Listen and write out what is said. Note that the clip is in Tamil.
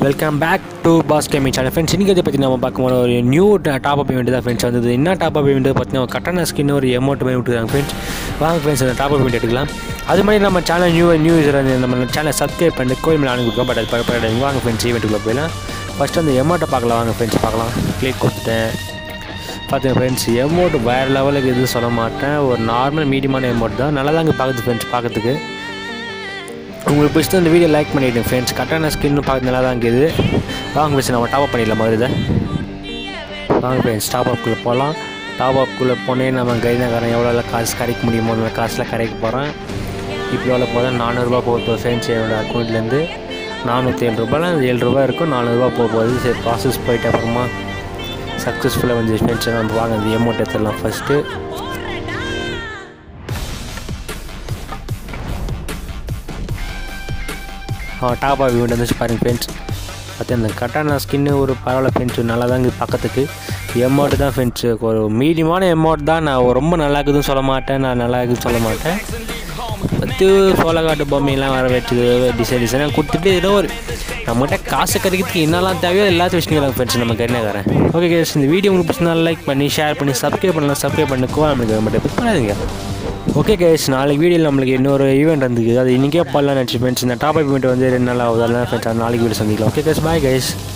welcome back to boss gaming channel friends இன்றைக்கி இதை பற்றி நம்ம பார்க்கும்போது ஒரு நியூ டாப் அப் இவெண்ட் தான் ஃப்ரெண்ட்ஸ் வந்தது என்ன டாப் அப் இவெண்ட் பார்த்தீங்கன்னா கட்டண ஸ்கின் ஒரு எமௌண்ட் பண்ணி விட்டுருக்காங்க ஃப்ரெண்ட்ஸ் வாங்க ஃப்ரெண்ட்ஸ் அந்த டாப் அப் இவெண்ட் எடுக்கலாம் அது மாதிரி நம்ம சேனல் நியூ நியூ யூஸர் நம்ம சேனல் சப்ஸ்கிரைப் பண்ணி கோயில் மேலே அனுப்பிருக்கோம் பட் அது பரவாயில்ல வாங்க ஃப்ரெண்ட்ஸ் ஈவெண்ட்டுக்குள்ளே போயிடலாம் ஃபஸ்ட்டு அந்த எமௌண்ட்டை பார்க்கலாம் வாங்க ஃப்ரெண்ட்ஸ் பார்க்கலாம் கிளிக் கொடுத்துட்டேன் பார்த்துங்க ஃப்ரெண்ட்ஸ் எமௌண்ட் வேறு லெவலுக்கு எதுவும் சொல்ல மாட்டேன் ஒரு நார்மல் மீடியமான எமௌண்ட் தான் நல்லா தாங்க பார்க்குது ஃப்ரெண்ட்ஸ் பார்க்கறதுக்கு உங்களுக்கு பிடிச்ச இந்த வீடியோ லைக் பண்ணிவிடுங்க ஃப்ரெண்ட்ஸ் கரெக்டான ஸ்கின்னு பார்க்க நல்லா தான் இருக்குது வாங்க ஃப்ரெண்ட்ஸ் நம்ம டாப் அப் பண்ணிடலாம் மாதிரி இதை வாங்க ஃப்ரெண்ட்ஸ் டாப் அப்குள்ளே போகலாம் டாப் அப்குள்ளே போனே நம்ம கைதக்காரன் எவ்வளோ காசு கரைக்க முடியுமோ அந்த காசில் கரைக்க போகிறேன் இப்போ எவ்வளோ போதும் நானூறுரூவா போக போகுது ஃப்ரெண்ட்ஸ் என்னோடய அக்கௌண்ட்லேருந்து நானூற்றி ஏழு ரூபாயில் ஏழு ரூபா இருக்கும் நானூறுரூவா போக போகுது சரி ப்ராசஸ் போயிட்டு அப்புறமா சக்ஸஸ்ஃபுல்லாக வந்து ஃப்ரெண்ட்ஸ் நம்ம வாங்க இந்த அமௌண்ட் எடுத்துடலாம் ஃபஸ்ட்டு டாப் ஆஃப் இவெண்ட் வந்துச்சு பாருங்கள் ஃப்ரெண்ட்ஸ் பார்த்து அந்த கட்டான ஸ்கின்னு ஒரு பரவாயில்ல ஃப்ரெண்ட்ஸ் நல்லா தான் இருக்குது பார்க்கறதுக்கு எமௌண்ட் தான் ஃப்ரெண்ட்ஸு ஒரு மீடியமான எமௌண்ட் தான் நான் ரொம்ப நல்லா இருக்குதுன்னு சொல்ல மாட்டேன் நான் நல்லா இருக்குதுன்னு சொல்ல மாட்டேன் பத்து சோளக்காட்டு பொம்மையெல்லாம் வர வச்சு டிசைன் டிசைனாக கொடுத்துட்டு ஏதோ ஒரு நம்மகிட்ட காசு கிடைக்கிறதுக்கு என்னெல்லாம் தேவையோ எல்லாத்தையும் வச்சுக்கிறாங்க ஃப்ரெண்ட்ஸ் நம்ம கருணாக்காரன் ஓகே கேஸ் இந்த வீடியோ உங்களுக்கு பிடிச்சிருந்தா லைக் பண்ணி ஷேர் பண்ணி சப்ஸ்கிரைப் பண்ணலாம் சப்ஸ்கிரைப் பண்ணி கோவா நம்மளுக்கு மட்டும் பண்ணாதீங்க ஓகே கேஸ் நாளைக்கு வீடியோவில் நம்மளுக்கு இன்னொரு ஈவெண்ட் வந்துருக்கு அது இன்றைக்கே பண்ணலாம் நினச்சி ஃப்ரெண்ட்ஸ் இந்த டாப் ஈவெண்ட் வந்து ரெண்டு நாள் ஆகுது அதெல்லாம் ஃப்ரெண்ட்ஸ் நாளைக்கு வீடியோ சந்திக்கலாம் ஓகே கேஸ் பாய் கைஸ்